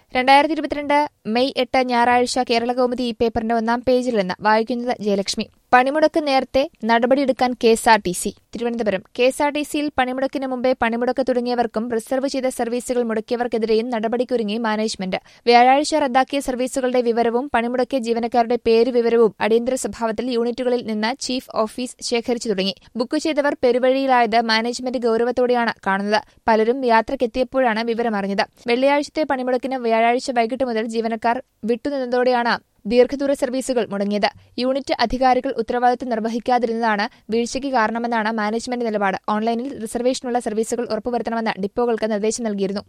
രണ്ടായിരത്തി ഇരുപത്തിരണ്ട് മെയ് എട്ട് ഞായറാഴ്ച കേരളകൗമുദി ഈ പേപ്പറിന്റെ ഒന്നാം പേജിൽ നിന്ന് വായിക്കുന്നത് ജയലക്ഷ്മി പണിമുടക്ക് നേരത്തെ നടപടിയെടുക്കാൻ K S R T C Thiruvananthapuram K S R T സിയിൽ പണിമുടക്കിന് മുമ്പേ പണിമുടക്ക് തുടങ്ങിയവർക്കും റിസർവ് ചെയ്ത സർവീസുകൾ മുടക്കിയവർക്കെതിരെയും നടപടിക്കൊരുങ്ങി മാനേജ്മെന്റ് വ്യാഴാഴ്ച റദ്ദാക്കിയ സർവീസുകളുടെ വിവരവും പണിമുടക്കിയ ജീവനക്കാരുടെ പേര് വിവരവും അടിയന്തര സ്വഭാവത്തിൽ യൂണിറ്റുകളിൽ നിന്ന് ചീഫ് ഓഫീസ് ശേഖരിച്ചു തുടങ്ങി ബുക്ക് ചെയ്തവർ പെരുവഴിയിലായത് മാനേജ്മെന്റ് ഗൌരവത്തോടെയാണ് കാണുന്നത് പലരും യാത്രക്കെത്തിയപ്പോഴാണ് വിവരമറിഞ്ഞത് വെള്ളിയാഴ്ചത്തെ പണിമുടക്കിന് വ്യാഴാഴ്ച വൈകിട്ട് മുതൽ ജീവനക്കാർ വിട്ടുനിന്നതോടെയാണ് ദീർഘദൂര സർവീസുകൾ മുടങ്ങിയത് യൂണിറ്റ് അധികാരികൾ ഉത്തരവാദിത്തം നിർവഹിക്കാതിരുന്നതാണ് വീഴ്ചയ്ക്ക് കാരണമെന്നാണ് മാനേജ്മെന്റ് നിലപാട് ഓൺലൈനിൽ റിസർവേഷനുള്ള സർവീസുകൾ ഉറപ്പുവരുത്തണമെന്ന് ഡിപ്പോകൾക്ക് നിർദ്ദേശം നൽകിയിരുന്നു